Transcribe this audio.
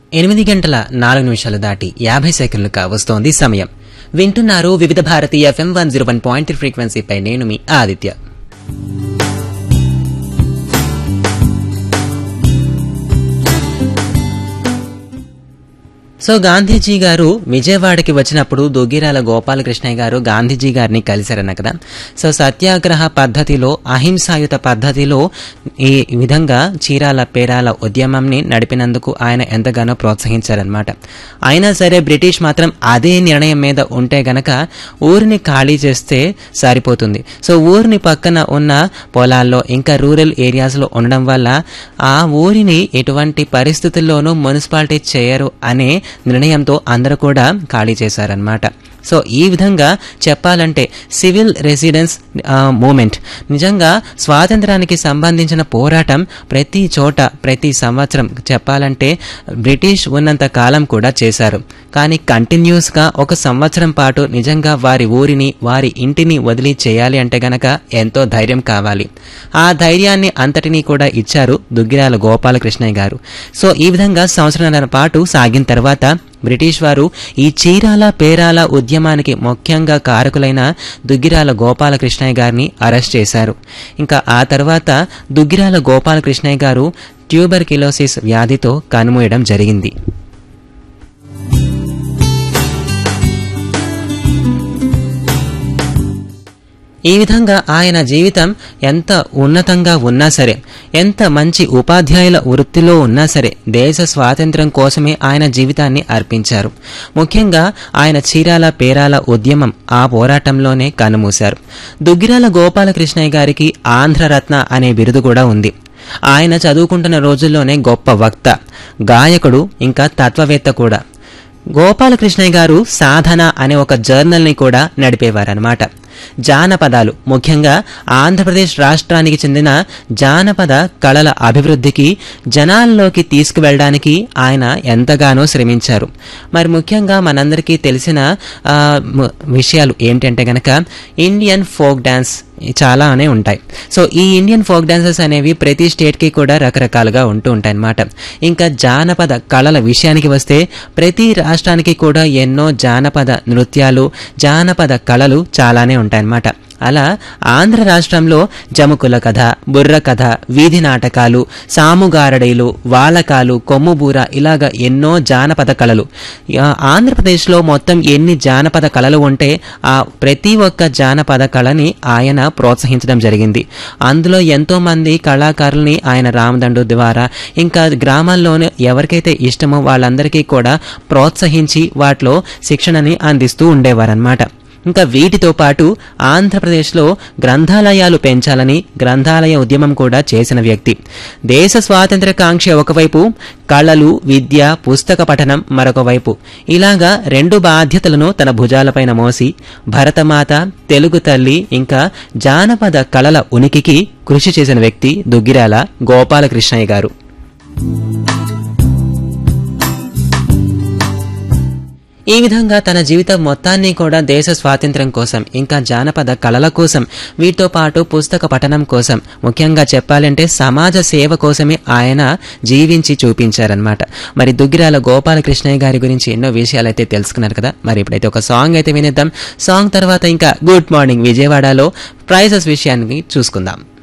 ఎనిమిది గంటల నాలుగు నిమిషాలు దాటి యాభై సెకండ్లు కావస్తోంది సమయం వింటున్నారు Vividh Bharati FM one zero one point ఫ్రీక్వెన్సీపై నేను మీ ఆదిత్య సో గాంధీజీ గారు విజయవాడకి వచ్చినప్పుడు దుగ్గిరాల గోపాలకృష్ణయ్య గారు గాంధీజీ గారిని కలిశారన్న కదా సో సత్యాగ్రహ పద్ధతిలో అహింసాయుత పద్ధతిలో ఈ విధంగా చీరాల పేరాల ఉద్యమంని నడిపినందుకు ఆయన ఎంతగానో ప్రోత్సహించారనమాట అయినా సరే బ్రిటిష్ మాత్రం అదే నిర్ణయం మీద ఉంటే గనక ఊరిని ఖాళీ చేస్తే సరిపోతుంది సో ఊరిని పక్కన ఉన్న పొలాల్లో ఇంకా రూరల్ ఏరియాస్లో ఉండడం వల్ల ఆ ఊరిని ఎటువంటి పరిస్థితుల్లోనూ మున్సిపాలిటీ చేయరు అనే నిర్ణయంతో అందరూ కూడా ఖాళీ చేశారనమాట సో ఈ విధంగా చెప్పాలంటే సివిల్ రెసిడెన్స్ మూమెంట్ నిజంగా స్వాతంత్రానికి సంబంధించిన పోరాటం ప్రతి చోట ప్రతి సంవత్సరం చెప్పాలంటే బ్రిటిష్ ఉన్నంత కాలం కూడా చేశారు కానీ కంటిన్యూస్గా ఒక సంవత్సరం పాటు నిజంగా వారి ఊరిని వారి ఇంటిని వదిలి చేయాలి అంటే గనక ఎంతో ధైర్యం కావాలి ఆ ధైర్యాన్ని అంతటినీ కూడా ఇచ్చారు దుగ్గిరాల గోపాలకృష్ణయ్య గారు సో ఈ విధంగా సంవత్సరాల పాటు సాగిన తర్వాత బ్రిటిష్ వారు ఈ చీరాల పేరాల ఉద్యమానికి ముఖ్యంగా కారకులైన దుగ్గిరాల గోపాలకృష్ణయ్య గారిని అరెస్ట్ చేశారు ఇంకా ఆ తర్వాత దుగ్గిరాల గోపాలకృష్ణయ్య గారు ట్యూబర్ కిలోసిస్ వ్యాధితో కనుమూయడం జరిగింది ఈ విధంగా ఆయన జీవితం ఎంత ఉన్నతంగా ఉన్నా సరే ఎంత మంచి ఉపాధ్యాయుల వృత్తిలో ఉన్నా సరే దేశ స్వాతంత్ర్యం కోసమే ఆయన జీవితాన్ని అర్పించారు ముఖ్యంగా ఆయన చీరాల పేరాల ఉద్యమం ఆ పోరాటంలోనే కనుమూశారు దుగ్గిరాల గోపాలకృష్ణయ్య గారికి ఆంధ్రరత్న అనే బిరుదు కూడా ఉంది ఆయన చదువుకుంటున్న రోజుల్లోనే గొప్ప వక్త గాయకుడు ఇంకా తత్వవేత్త కూడా గోపాలకృష్ణయ్య గారు సాధన అనే ఒక జర్నల్ని కూడా నడిపేవారనమాట జానపదాలు ముఖ్యంగా ఆంధ్రప్రదేశ్ రాష్ట్రానికి చెందిన జానపద కళల అభివృద్ధికి జనాల్లోకి తీసుకువెళ్ళడానికి ఆయన ఎంతగానో శ్రమించారు మరి ముఖ్యంగా మనందరికీ తెలిసిన ఆ, మ- విషయాలు ఏంటంటే గనక ఇండియన్ ఫోక్ డ్యాన్స్ చాలానే ఉంటాయి సో ఈ ఇండియన్ ఫోక్ డాన్సెస్ అనేవి ప్రతి స్టేట్కి కూడా రకరకాలుగా ఉంటూ ఉంటాయి అన్నమాట ఇంకా జానపద కళల విషయానికి వస్తే ప్రతి రాష్ట్రానికి కూడా ఎన్నో జానపద నృత్యాలు జానపద కళలు చాలానే ఉంటాయన్నమాట అలా ఆంధ్ర రాష్ట్రంలో జముకుల కథ బుర్ర కథ వీధి నాటకాలు సాముగారడీలు వాలకాలు కొమ్ముబూర ఇలాగ ఎన్నో జానపద కళలు ఆ, ఆంధ్రప్రదేశ్లో మొత్తం ఎన్ని జానపద కళలు ఉంటే ఆ ప్రతి ఒక్క జానపద కళని ఆయన ప్రోత్సహించడం జరిగింది అందులో ఎంతో మంది కళాకారుల్ని ఆయన రామదండు ద్వారా ఇంకా గ్రామాల్లోనే ఎవరికైతే ఇష్టమో వాళ్ళందరికీ కూడా ప్రోత్సహించి వాటిలో శిక్షణని అందిస్తూ ఉండేవారన్నమాట ఇంకా వీటితో పాటు ఆంధ్రప్రదేశ్లో గ్రంథాలయాలు పెంచాలని గ్రంథాలయ ఉద్యమం కూడా చేసిన వ్యక్తి దేశ స్వాతంత్ర కాంక్ష ఒకవైపు కళలు విద్య పుస్తక పఠనం మరొక వైపు ఇలాగా రెండు బాధ్యతలను తన భుజాలపైన మోసి భరతమాత తెలుగు తల్లి ఇంకా జానపద కళల ఉనికికి కృషి చేసిన వ్యక్తి దుగ్గిరాల గోపాలకృష్ణయ్య గారు ఈ విధంగా తన జీవితం మొత్తాన్ని కూడా దేశ స్వాతంత్ర్యం కోసం ఇంకా జానపద కళల కోసం వీటితో పాటు పుస్తక పఠనం కోసం ముఖ్యంగా చెప్పాలంటే సమాజ సేవ కోసమే ఆయన జీవించి చూపించారనమాట మరి దుగ్గిరాల గోపాలకృష్ణయ్య గారి గురించి ఎన్నో విషయాలు అయితే తెలుసుకున్నారు కదా మరి ఇప్పుడైతే ఒక సాంగ్ అయితే వినేద్దాం సాంగ్ తర్వాత ఇంకా గుడ్ మార్నింగ్ విజయవాడలో ప్రైజెస్ విషయాన్ని చూసుకుందాం